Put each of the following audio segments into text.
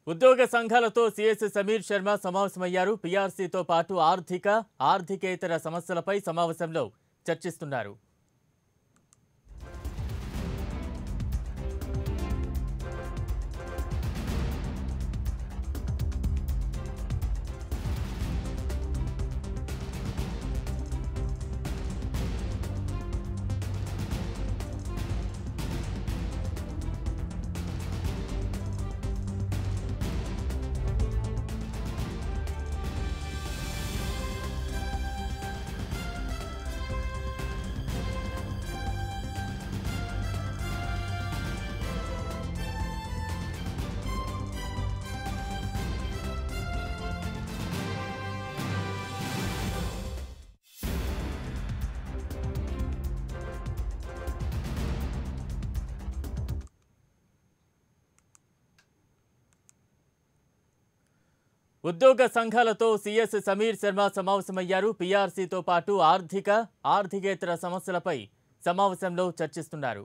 ఉద్యోగ సంఘాలతో సీఎస్ సమీర్ శర్మ సమావేశమయ్యారు పీఆర్సీతో పాటు ఆర్థిక ఆర్థికేతర సమస్యలపై సమావేశంలో చర్చిస్తున్నారు ఉద్యోగ సంఘాలతో సీఎస్ సమీర్ శర్మ సమావేశమయ్యారు పీఆర్సీతో పాటు ఆర్థిక ఆర్థికేతర సమస్యలపై సమావేశంలో చర్చిస్తున్నారు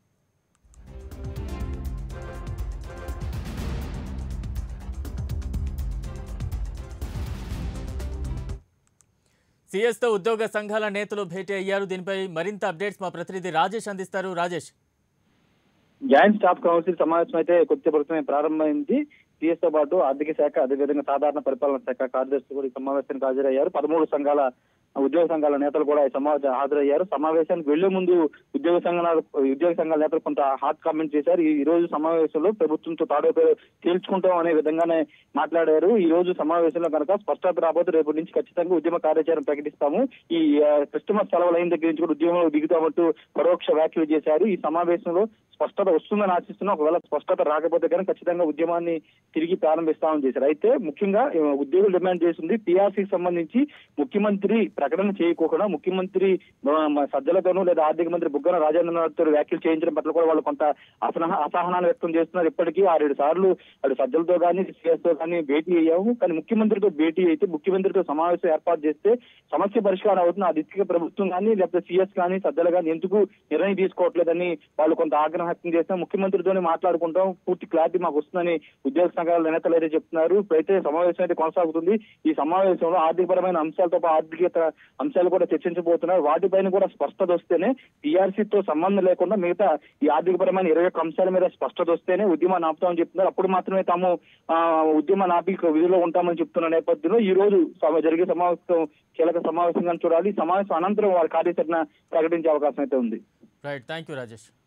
సీఎస్తో ఉద్యోగ సంఘాల నేతలు భేటీ అయ్యారు దీనిపై మరింత అప్డేట్స్ మా ప్రతినిధి రాజేష్ అందిస్తారు రాజేష్ జాయింట్ స్టాఫ్ కౌన్సిల్ సమావేశం అయితే కొద్దిసేపటిమే ప్రారంభమైంది సిఎస్ తో పాటు ఆర్థిక శాఖ అదేవిధంగా సాధారణ పరిపాలన శాఖ కార్యదర్శులు కూడా ఈ సమావేశానికి హాజరయ్యారు పదమూడు సంఘాల ఉద్యోగ సంఘాల నేతలు కూడా ఈ సమావేశం హాజరయ్యారు సమావేశానికి వెళ్లే ముందు ఉద్యోగ సంఘాల ఉద్యోగ సంఘాల నేతలు కొంత హాట్ కామెంట్ చేశారు ఈ రోజు సమావేశంలో ప్రభుత్వంతో తాడో తేల్చుకుంటాం అనే విధంగానే మాట్లాడారు ఈ రోజు సమావేశంలో కనుక స్పష్టత రాబోతు రేపటి నుంచి ఖచ్చితంగా ఉద్యమ కార్యాచరణ ప్రకటిస్తాము ఈ ఆ, క్రిస్టమస్ సెలవులు అయిన దగ్గర నుంచి కూడా ఉద్యమంలో దిగుతామంటూ పరోక్ష వ్యాఖ్యలు చేశారు ఈ సమావేశంలో స్పష్టత వస్తుందని ఆశిస్తున్నాం ఒకవేళ స్పష్టత రాకపోతే కనుక ఖచ్చితంగా ఉద్యమాన్ని తిరిగి ప్రారంభిస్తామని చేశారు అయితే ముఖ్యంగా ఆ, ఉద్యోగులు డిమాండ్ చేసింది పిఆర్సీకి సంబంధించి ముఖ్యమంత్రి ప్రకటన చేయకోకుండా ముఖ్యమంత్రి ఆ, మ- సజ్జలతోనూ లేదా ఆర్థిక మంత్రి బుగ్గన రాజేంద్రనాథ్తో వ్యాఖ్యలు చేయించడం పట్ల కూడా వాళ్ళు కొంత అసహ అసహనాన్ని వ్యక్తం చేస్తున్నారు ఇప్పటికీ ఆరేడు సార్లు అటు సజ్జలతో కానీ సిఎస్ తో కానీ భేటీ అయ్యాము కానీ ముఖ్యమంత్రితో భేటీ అయితే ముఖ్యమంత్రితో సమావేశం ఏర్పాటు చేస్తే సమస్య పరిష్కారం అవుతుంది ఆ దిశగా ప్రభుత్వం కానీ లేకపోతే సిఎస్ కానీ సజ్జలు కానీ ఎందుకు నిర్ణయం తీసుకోవట్లేదని వాళ్ళు కొంత ఆగ్రహం వ్యక్తం చేస్తాం ముఖ్యమంత్రితోనే మాట్లాడుకుంటాం పూర్తి క్లారిటీ మాకు వస్తుందని ఉద్యోగ సంఘాల నేతలు అయితే చెప్తున్నారు ఇప్పుడైతే సమావేశం అయితే కొనసాగుతుంది ఈ సమావేశంలో ఆర్థికపరమైన అంశాలతో పాటు ఆర్థికేతర అంశాలు కూడా చర్చించబోతున్నారు వాటిపైన కూడా స్పష్టత వస్తేనే PRC తో సంబంధం లేకుండా మిగతా ఈ ఆర్థికపరమైన ఇరవై ఒక్క అంశాల మీద స్పష్టత వస్తేనే ఉద్యమాన్ని ఆపుతామని చెప్తున్నారు అప్పుడు మాత్రమే తాము ఆ, ఉద్యమాన్ని ఆపి విధిలో ఉంటామని చెప్తున్న నేపథ్యంలో ఈ రోజు సమ- జరిగే సమావేశం కీలక సమావేశంగా చూడాలి ఈ సమావేశం అనంతరం వారి కార్యాచరణ ప్రకటించే అవకాశం అయితే ఉంది రైట్ థ్యాంక్ యూ రాజేష్